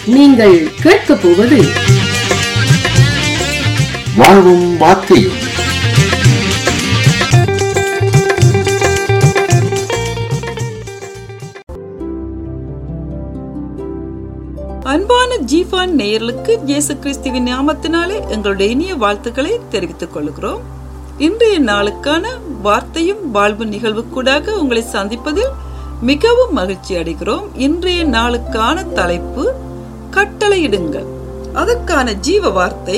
நீங்கள் கேட்கப் போவது வாழ்வும் வார்த்தையும் அன்பான ஜீஃபான் நேயர்களுக்கு இயேசு கிறிஸ்துவின் நாமத்தினாலே எங்களுடைய இனிய வாழ்த்துக்களை தெரிவித்துக் கொள்கிறோம் இன்றைய நாளுக்கான வார்த்தையும் வாழ்வு நிகழ்வுக்கூடாக உங்களை சந்திப்பதில் மிகவும் மகிழ்ச்சி அடைகிறோம் இன்றைய நாளுக்கான தலைப்பு கட்டளையிடுங்கள் அதற்கான ஜீவ வார்த்தை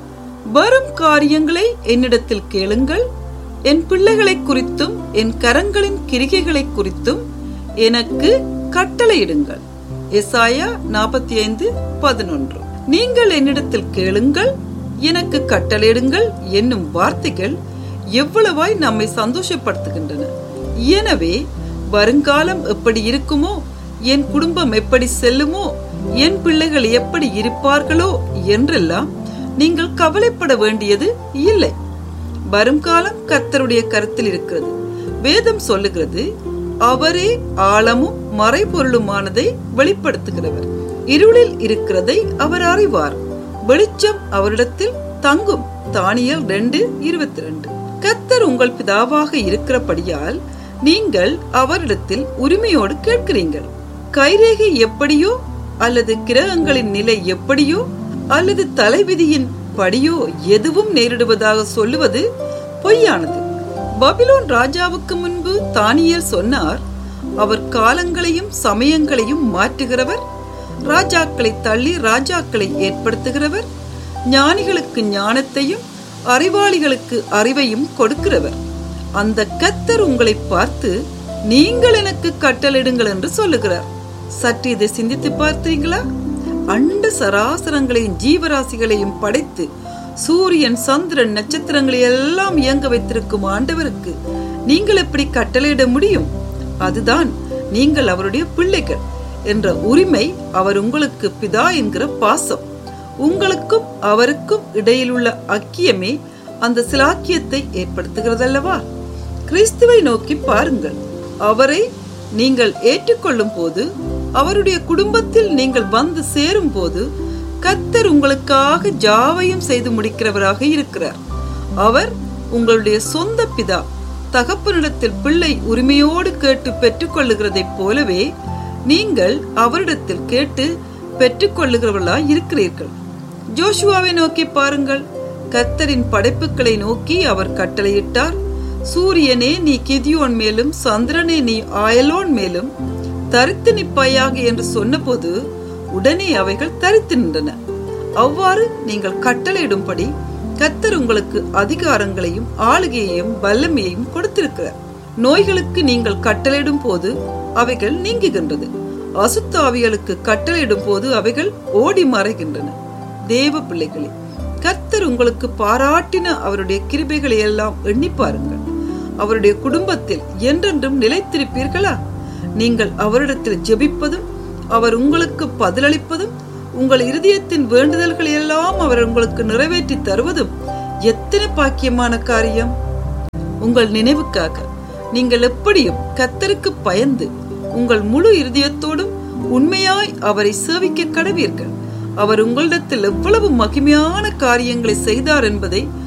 வரும் காரியங்களை என்னிடத்தில் கேளுங்கள் என் பிள்ளைகளை குறித்தும் என் கரங்களின் கிரிகைகளை குறித்தும் எனக்கு கட்டளையிடுங்கள் எசாயா நாற்பத்தி ஐந்து பதினொன்று நீங்கள் என்னிடத்தில் கேளுங்கள் எனக்கு கட்டளையிடுங்கள் என்னும் வார்த்தைகள் எவ்வளவாய் நம்மை சந்தோஷப்படுத்துகின்றன எனவே வருங்காலம் எப்படி இருக்குமோ என் குடும்பம் எப்படி செல்லுமோ என் பிள்ளைகள் எப்படி இருப்பார்களோ என்றெல்லாம் நீங்கள் கவலைப்பட வேண்டியது இல்லை வருங்காலம் கர்த்தருடைய கருத்தில் இருக்கிறது வேதம் சொல்லுகிறது அவரே ஆழமும் மறைபொருளுமானதை வெளிப்படுத்துகிறவர் இருளில் இருக்கிறதை அவர் அறிவார் வெளிச்சம் அவரிடத்தில் தங்கும் தானியல் ரெண்டு இருபத்தி ரெண்டு கத்தர் உங்கள் பிதாவாக இருக்கிறபடியால் நீங்கள் அவரிடத்தில் உரிமையோடு கேட்கிறீர்கள் கைரேகை எப்படியோ அல்லது கிரகங்களின் நிலை எப்படியோ அல்லது தலைவிதியின் படியோ எதுவும் நேரிடுவதாக சொல்லுவது பொய்யானது பபிலோன் ராஜாவுக்கு முன்பு தானியல் சொன்னார் அவர் காலங்களையும் சமயங்களையும் மாற்றுகிறவர் ராஜாக்களை தள்ளி ராஜாக்களை ஏற்படுத்துகிறவர் ஞானிகளுக்கு ஞானத்தையும் அறிவாளிகளுக்கு அறிவையும் கொடுக்கிறவர் அந்த கத்தர் உங்களை பார்த்து நீங்கள் எனக்கு கட்டளிடுங்கள் என்று சொல்லுகிறார் சற்று இதை சிந்தித்து பார்த்தீங்களா அண்ட சராசரங்களையும் ஜீவராசிகளையும் படைத்து சூரியன் சந்திரன் நட்சத்திரங்களை எல்லாம் இயங்க வைத்திருக்கும் ஆண்டவருக்கு நீங்கள் எப்படி கட்டளையிட முடியும் அதுதான் நீங்கள் அவருடைய பிள்ளைகள் என்ற உரிமை அவர் உங்களுக்கு பிதா என்கிற பாசம் உங்களுக்கும் அவருக்கும் இடையிலுள்ள அக்கியமே அந்த சிலாக்கியத்தை ஏற்படுத்துகிறதல்லவா கிறிஸ்துவை நோக்கி பாருங்கள் அவரை நீங்கள் ஏற்றுக்கொள்ளும் போது அவருடைய குடும்பத்தில் நீங்கள் வந்து சேரும் போது கத்தர் உங்களுக்காக ஜாவையும் செய்து முடிக்கிறவராக இருக்கிறார் அவர் உங்களுடைய சொந்த பிதா தகப்பனிடத்தில் பிள்ளை உரிமையோடு கேட்டு பெற்றுக்கொள்ளுகிறதைப் போலவே நீங்கள் அவரிடத்தில் கேட்டு பெற்றுக்கொள்ளுகிறவர்களா இருக்கிறீர்கள் ஜோஷுவாவை நோக்கி பாருங்கள் கத்தரின் படைப்புகளை நோக்கி அவர் கட்டளையிட்டார் சூரியனே நீ கிதியோன் மேலும் சந்திரனே நீ ஆயலோன் மேலும் தரித்து நிப்பாயாக என்று சொன்னபோது உடனே அவைகள் தரித்து நின்றன அவ்வாறு நீங்கள் கட்டளையிடும்படி கத்தர் உங்களுக்கு அதிகாரங்களையும் ஆளுகையையும் வல்லமையையும் கொடுத்திருக்கிறார் நோய்களுக்கு நீங்கள் கட்டளையிடும் போது அவைகள் நீங்குகின்றது அசுத்தாவிகளுக்கு கட்டளையிடும் போது அவைகள் ஓடி மறைகின்றன தேவ பிள்ளைகளே கர்த்தர் உங்களுக்கு பாராட்டின அவருடைய கிருபைகளை எல்லாம் எண்ணி பாருங்கள் அவருடைய குடும்பத்தில் என்றென்றும் நிலைத்திருப்பீர்களா நீங்கள் அவரிடத்தில் ஜெபிப்பதும் அவர் உங்களுக்கு பதிலளிப்பதும் உங்கள் இருதயத்தின் வேண்டுதல்களை எல்லாம் அவர் உங்களுக்கு நிறைவேற்றி தருவதும் எத்தனை பாக்கியமான காரியம் உங்கள் நினைவுக்காக நீங்கள் எப்படியும் கத்தருக்கு பயந்து உங்கள் முழு இருதயத்தோடும் உண்மையாய் அவரை சேவிக்க கடவீர்கள் அவர் உங்களிடத்தில் எவ்வளவு மகிமையான காரியங்களை செய்தார் என்பதை